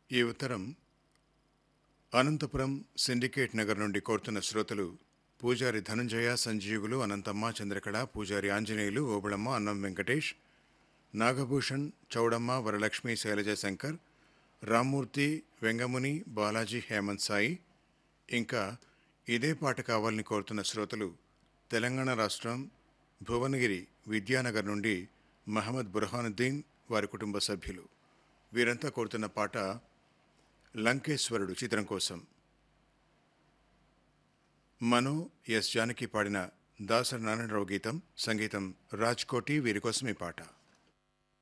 ఈ ఉత్తరం అనంతపురం సిండికేట్ నగర్ నుండి కోరుతున్న శ్రోతలు పూజారి ధనంజయ సంజీవులు అనంతమ్మ చంద్రకళ పూజారి ఆంజనేయులు ఓబుళమ్మ అన్నం వెంకటేష్ నాగభూషణ్ చౌడమ్మ వరలక్ష్మి శైలజ శంకర్ రామ్మూర్తి వెంగముని బాలాజీ హేమంత్ సాయి ఇంకా ఇదే పాట కావాలని కోరుతున్న శ్రోతలు తెలంగాణ రాష్ట్రం భువనగిరి విద్యానగర్ నుండి మహమ్మద్ బుర్హానుద్దీన్ వారి కుటుంబ సభ్యులు వీరంతా కోరుతున్న పాట లంకేశ్వరుడు చిత్రం కోసం మను ఎస్ జానకి పాడిన దాసరి నారాయణరావు గీతం సంగీతం రాజ్కోటి వీరి కోసం ఈ పాట